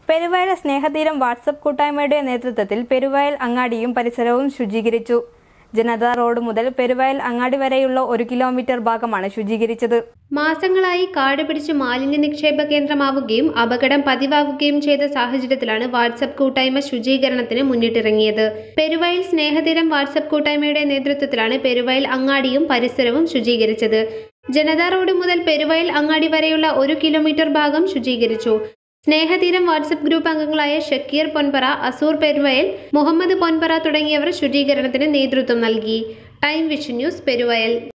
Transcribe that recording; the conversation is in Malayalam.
പെരുവയൽ സ്നേഹതീരം വാട്സപ്പ് കൂട്ടായ്മയുടെ നേതൃത്വത്തിൽ പെരുവയൽ അങ്ങാടിയും പരിസരവും ശുചീകരിച്ചു ജനതാ റോഡ് മുതൽ പെരുവയൽ അങ്ങാടി വരെയുള്ള ഒരു കിലോമീറ്റർ ഭാഗമാണ് ശുചീകരിച്ചത് മാസങ്ങളായി കാട് പിടിച്ച് മാലിന്യ നിക്ഷേപ കേന്ദ്രമാവുകയും അപകടം പതിവാവുകയും ചെയ്ത സാഹചര്യത്തിലാണ് വാട്സപ്പ് കൂട്ടായ്മ ശുചീകരണത്തിന് മുന്നിട്ടിറങ്ങിയത് പെരുവയൽ സ്നേഹതീരം വാട്സപ്പ് കൂട്ടായ്മയുടെ നേതൃത്വത്തിലാണ് പെരുവയൽ അങ്ങാടിയും പരിസരവും ശുചീകരിച്ചത് ജനതാ റോഡ് മുതൽ പെരുവയൽ അങ്ങാടി വരെയുള്ള ഒരു കിലോമീറ്റർ ഭാഗം ശുചീകരിച്ചു സ്നേഹതീരം വാട്സപ്പ് ഗ്രൂപ്പ് അംഗങ്ങളായ ഷക്കീർ പൊൻപറ അസൂർ പെരുവയൽ മുഹമ്മദ് പൊൻപറ തുടങ്ങിയവർ ശുചീകരണത്തിന് നേതൃത്വം നൽകി ടൈം വിഷൻ ന്യൂസ് പെരുവയൽ